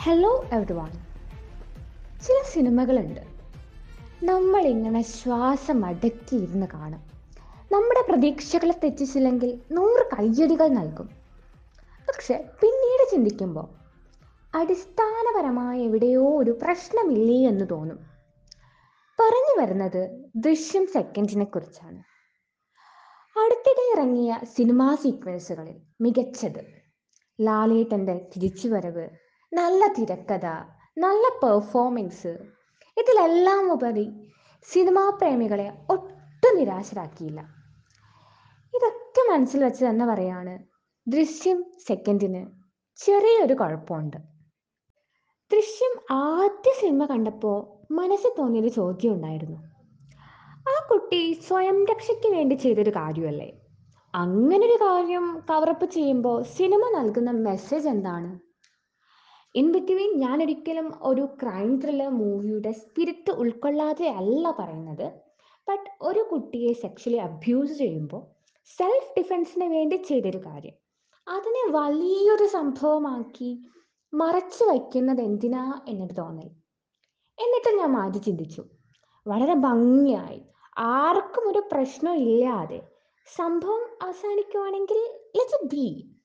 hello every one ചില സിനിമകളുണ്ട് നമ്മളിങ്ങനെ ശ്വാസം അടക്കിയിരുന്ന് കാണും നമ്മുടെ പ്രതീക്ഷകളെ തെറ്റിച്ചില്ലെങ്കിൽ നൂറ് കയ്യടികൾ നൽകും പക്ഷെ പിന്നീട് ചിന്തിക്കുമ്പോൾ അടിസ്ഥാനപരമായ എവിടെയോ ഒരു പ്രശ്നമില്ലേ എന്ന് തോന്നും പറഞ്ഞു വരുന്നത് ദൃശ്യം സെക്കൻഡിനെ കുറിച്ചാണ് അടുത്തിടെ ഇറങ്ങിയ സിനിമാ സീക്വൻസുകളിൽ മികച്ചത് ലാലേട്ടൻ്റെ തിരിച്ചുവരവ് നല്ല തിരക്കഥ നല്ല പെർഫോമൻസ് ഇതിലെല്ലാം ഉപരി സിനിമാ പ്രേമികളെ ഒട്ടും നിരാശരാക്കിയില്ല ഇതൊക്കെ മനസ്സിൽ വെച്ച് തന്നെ പറയാണ് ദൃശ്യം സെക്കൻഡിന് ചെറിയൊരു കുഴപ്പമുണ്ട് ദൃശ്യം ആദ്യ സിനിമ കണ്ടപ്പോൾ മനസ്സിൽ തോന്നിയൊരു ചോദ്യം ഉണ്ടായിരുന്നു ആ കുട്ടി സ്വയം രക്ഷയ്ക്ക് വേണ്ടി ചെയ്തൊരു കാര്യമല്ലേ അങ്ങനൊരു കാര്യം കവറപ്പ് ചെയ്യുമ്പോൾ സിനിമ നൽകുന്ന മെസ്സേജ് എന്താണ് ഇൻ ബിറ്റ്വീൻ ഞാൻ ഒരിക്കലും ഒരു ക്രൈം ത്രില്ലർ മൂവിയുടെ സ്പിരിറ്റ് ഉൾക്കൊള്ളാതെ അല്ല പറയുന്നത് ബട്ട് ഒരു കുട്ടിയെ സെക്ഷലി അബ്യൂസ് ചെയ്യുമ്പോൾ സെൽഫ് ഡിഫെൻസിന് വേണ്ടി ചെയ്തൊരു കാര്യം അതിനെ വലിയൊരു സംഭവമാക്കി മറച്ചു വയ്ക്കുന്നത് എന്തിനാ എന്നൊരു തോന്നൽ എന്നിട്ട് ഞാൻ മാറ്റി ചിന്തിച്ചു വളരെ ഭംഗിയായി ആർക്കും ഒരു പ്രശ്നം ഇല്ലാതെ സംഭവം അവസാനിക്കുവാണെങ്കിൽ ലെറ്റ് ബി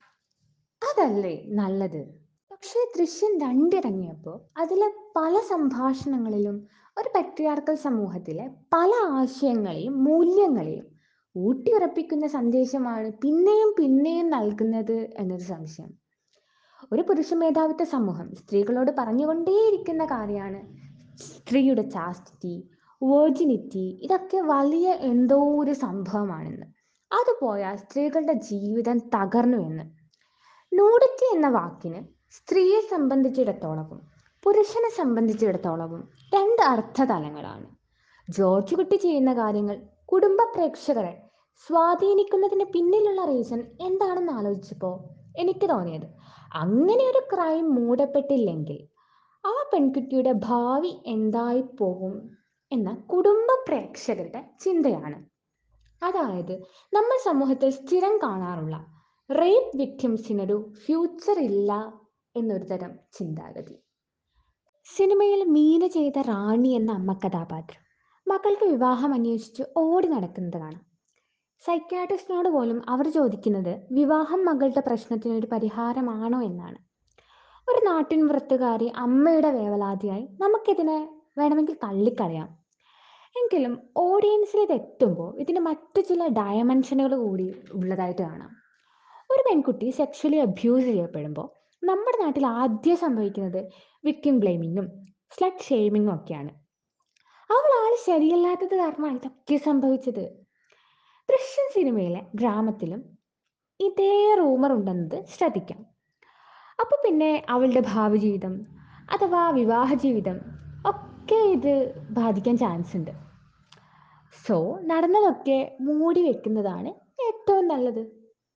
അതല്ലേ നല്ലത് പക്ഷേ ദൃശ്യം രണ്ടിറങ്ങിയപ്പോൾ അതിലെ പല സംഭാഷണങ്ങളിലും ഒരു പട്രിയാർക്കൽ സമൂഹത്തിലെ പല ആശയങ്ങളെയും മൂല്യങ്ങളെയും ഊട്ടിയുറപ്പിക്കുന്ന സന്ദേശമാണ് പിന്നെയും പിന്നെയും നൽകുന്നത് എന്നൊരു സംശയം ഒരു പുരുഷ മേധാവിത്വ സമൂഹം സ്ത്രീകളോട് പറഞ്ഞുകൊണ്ടേയിരിക്കുന്ന കാര്യമാണ് സ്ത്രീയുടെ ചാസ്റ്റിറ്റി വേർജിനിറ്റി ഇതൊക്കെ വലിയ എന്തോ ഒരു സംഭവമാണെന്ന് അത് പോയാൽ സ്ത്രീകളുടെ ജീവിതം തകർന്നു എന്ന് നൂഡിറ്റി എന്ന വാക്കിന് സ്ത്രീയെ സംബന്ധിച്ചിടത്തോളവും പുരുഷനെ സംബന്ധിച്ചിടത്തോളവും രണ്ട് അർത്ഥതലങ്ങളാണ് ജോർജ് കുട്ടി ചെയ്യുന്ന കാര്യങ്ങൾ കുടുംബ പ്രേക്ഷകരെ സ്വാധീനിക്കുന്നതിന് പിന്നിലുള്ള റീസൺ എന്താണെന്ന് ആലോചിച്ചപ്പോൾ എനിക്ക് തോന്നിയത് അങ്ങനെ ഒരു ക്രൈം മൂടപ്പെട്ടില്ലെങ്കിൽ ആ പെൺകുട്ടിയുടെ ഭാവി എന്തായി പോകും എന്ന കുടുംബ പ്രേക്ഷകരുടെ ചിന്തയാണ് അതായത് നമ്മൾ സമൂഹത്തിൽ സ്ഥിരം കാണാറുള്ള റേപ്പ് വിക്ടിംസിനൊരു ഫ്യൂച്ചർ ഇല്ല എന്നൊരു തരം ചിന്താഗതി സിനിമയിൽ മീന ചെയ്ത റാണി എന്ന അമ്മ കഥാപാത്രം മക്കൾക്ക് വിവാഹം അന്വേഷിച്ച് ഓടി നടക്കുന്നത് കാണാം സൈക്യാട്രിസ്റ്റിനോട് പോലും അവർ ചോദിക്കുന്നത് വിവാഹം മകളുടെ പ്രശ്നത്തിനൊരു പരിഹാരമാണോ എന്നാണ് ഒരു നാട്ടിൻ വൃത്തുകാരി അമ്മയുടെ വേവലാതിയായി നമുക്കിതിനെ വേണമെങ്കിൽ തള്ളിക്കളയാം എങ്കിലും ഓഡിയൻസിൽ ഇത് എത്തുമ്പോൾ ഇതിന് മറ്റു ചില ഡയമെൻഷനുകൾ കൂടി ഉള്ളതായിട്ട് കാണാം ഒരു പെൺകുട്ടി സെക്ഷലി അബ്യൂസ് ചെയ്യപ്പെടുമ്പോൾ നമ്മുടെ നാട്ടിൽ ആദ്യം സംഭവിക്കുന്നത് വിക്ടിം ബ്ലെയിമിങ്ങും സ്ലഡ് ഷെയ്മിങ്ങും ഒക്കെയാണ് അവൾ ആൾ ശരിയല്ലാത്തത് കാരണമാണ് ഇതൊക്കെ സംഭവിച്ചത് ദൃശ്യം സിനിമയിലെ ഗ്രാമത്തിലും ഇതേ റൂമർ ഉണ്ടെന്നത് ശ്രദ്ധിക്കാം അപ്പോൾ പിന്നെ അവളുടെ ഭാവി ജീവിതം അഥവാ വിവാഹ ജീവിതം ഒക്കെ ഇത് ബാധിക്കാൻ ചാൻസ് ഉണ്ട് സോ നടന്നതൊക്കെ മൂടി വെക്കുന്നതാണ് ഏറ്റവും നല്ലത്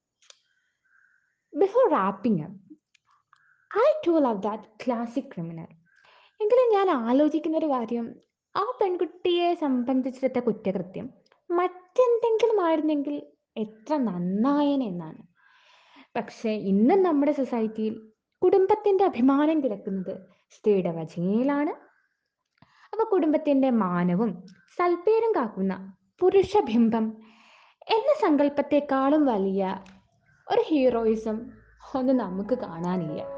before wrapping I too love that classic criminal എങ്കിലും ഞാൻ ആലോചിക്കുന്ന ഒരു കാര്യം ആ പെൺകുട്ടിയെ സംബന്ധിച്ചിടത്ത കുറ്റകൃത്യം മറ്റെന്തെങ്കിലും ആയിരുന്നെങ്കിൽ എത്ര നന്നായനെന്നാണ് പക്ഷേ ഇന്ന് നമ്മുടെ സൊസൈറ്റിയിൽ കുടുംബത്തിൻ്റെ അഭിമാനം കിടക്കുന്നത് സ്ത്രീയുടെ വചനയിലാണ് അപ്പോൾ കുടുംബത്തിൻ്റെ മാനവും സൽപ്പേരും കാക്കുന്ന പുരുഷബിംബം എന്ന സങ്കല്പത്തെക്കാളും വലിയ ഒരു ഹീറോയിസം ഒന്നും നമുക്ക് കാണാനില്ല